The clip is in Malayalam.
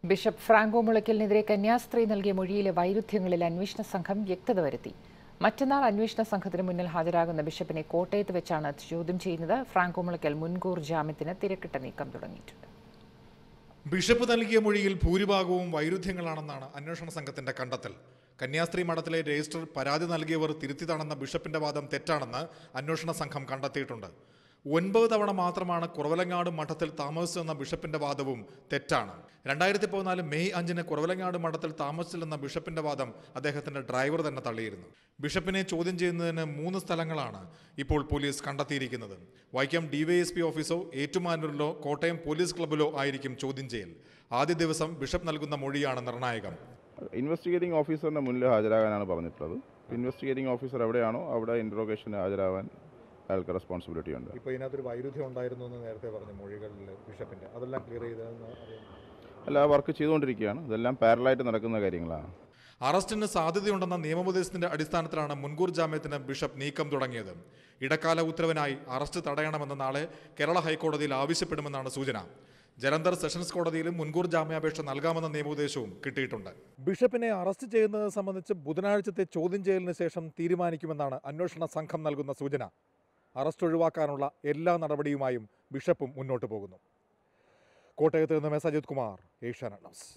ബിഷപ്പ് ഫ്രാങ്കോ മുളയ്ക്കലിനെതിരെ കന്യാസ്ത്രീ നൽകിയ മൊഴിയിലെ വൈരുദ്ധ്യങ്ങളിൽ അന്വേഷണ സംഘം വ്യക്തത വരുത്തി മറ്റന്നാൾ അന്വേഷണ സംഘത്തിന് മുന്നിൽ ഹാജരാകുന്ന ബിഷപ്പിനെ കോട്ടയത്ത് വെച്ചാണ് ചോദ്യം ചെയ്യുന്നത് ഫ്രാങ്കോ മുളയ്ക്കൽ മുൻകൂർ ജാമ്യത്തിന് തിരക്കിട്ട നീക്കം തുടങ്ങിയിട്ടുണ്ട് ബിഷപ്പ് നൽകിയ മൊഴിയിൽ ഭൂരിഭാഗവും വൈരുദ്ധ്യങ്ങളാണെന്നാണ് അന്വേഷണ സംഘത്തിന്റെ കണ്ടെത്തൽ കന്യാസ്ത്രീ മഠത്തിലെ രജിസ്റ്റർ പരാതി നൽകിയവർ തിരുത്തിയതാണെന്ന ബിഷപ്പിന്റെ വാദം തെറ്റാണെന്ന് അന്വേഷണ സംഘം കണ്ടെത്തിയിട്ടുണ്ട് ഒൻപത് തവണ മാത്രമാണ് കുറവലങ്ങാട് മഠത്തിൽ താമസിച്ചെന്ന ബിഷപ്പിന്റെ വാദവും തെറ്റാണ് രണ്ടായിരത്തി പതിനാല് മെയ് അഞ്ചിന് കുറവലങ്ങാട് മഠത്തിൽ താമസിച്ചില്ലെന്ന ബിഷപ്പിന്റെ വാദം അദ്ദേഹത്തിന്റെ ഡ്രൈവർ തന്നെ തള്ളിയിരുന്നു ബിഷപ്പിനെ ചോദ്യം ചെയ്യുന്നതിന് മൂന്ന് സ്ഥലങ്ങളാണ് ഇപ്പോൾ പോലീസ് കണ്ടെത്തിയിരിക്കുന്നത് വൈക്കം ഡിവൈഎസ്പി ഓഫീസോ ഏറ്റുമാനൂരിലോ കോട്ടയം പോലീസ് ക്ലബിലോ ആയിരിക്കും ചോദ്യം ചെയ്യൽ ആദ്യ ദിവസം ബിഷപ്പ് നൽകുന്ന മൊഴിയാണ് നിർണായകം ഇൻവെസ്റ്റിഗേറ്റിംഗ് ഓഫീസറിൻ്റെ മുന്നിൽ ഹാജരാകാനാണ് പറഞ്ഞിട്ടുള്ളത് ഇൻവെസ്റ്റിഗേറ്റിംഗ് ഓഫീസർ എവിടെയാണോ അവിടെ ഇൻട്രോഗേഷന് ഹാജരാകാൻ അയാൾക്ക് റെസ്പോൺസിബിലിറ്റി ഉണ്ട് ഇപ്പോൾ ഇതിനകത്തൊരു വൈരുദ്ധ്യം ഉണ്ടായിരുന്നു എന്ന് നേരത്തെ പറഞ്ഞു മൊഴികളിൽ ബിഷപ്പിന്റെ അതെല്ലാം ക്ലിയർ ചെയ്തതെന്ന് അറിയാം അല്ല വർക്ക് ചെയ്തുകൊണ്ടിരിക്കുകയാണ് ഇതെല്ലാം പാരലായിട്ട് നടക്കുന്ന കാര്യങ്ങളാണ് അറസ്റ്റിന് സാധ്യതയുണ്ടെന്ന നിയമോപദേശത്തിന്റെ അടിസ്ഥാനത്തിലാണ് മുൻകൂർ ജാമ്യത്തിന് ബിഷപ്പ് നീക്കം തുടങ്ങിയത് ഇടക്കാല ഉത്തരവിനായി അറസ്റ്റ് തടയണമെന്ന് നാളെ കേരള ഹൈക്കോടതിയിൽ ആവശ്യപ്പെടുമെന്നാണ് സൂചന ജലന്ധർ സെഷൻസ് കോടതിയിലും മുൻകൂർ ജാമ്യാപേക്ഷ നൽകാമെന്ന നിയമോപദേശവും കിട്ടിയിട്ടുണ്ട് ബിഷപ്പിനെ അറസ്റ്റ് ചെയ്യുന്നത് സംബന്ധിച്ച് ബുധനാഴ്ചത്തെ ചോദ്യം ചെയ്യലിന് ശേഷം തീരുമാനിക്കുമെന്നാണ് അന്വേഷണ സംഘം നൽകുന്ന സൂചന അറസ്റ്റ് ഒഴിവാക്കാനുള്ള എല്ലാ നടപടിയുമായും ബിഷപ്പും മുന്നോട്ട് പോകുന്നു കോട്ടയത്ത് നിന്ന് S Ajith Kumar Asianet news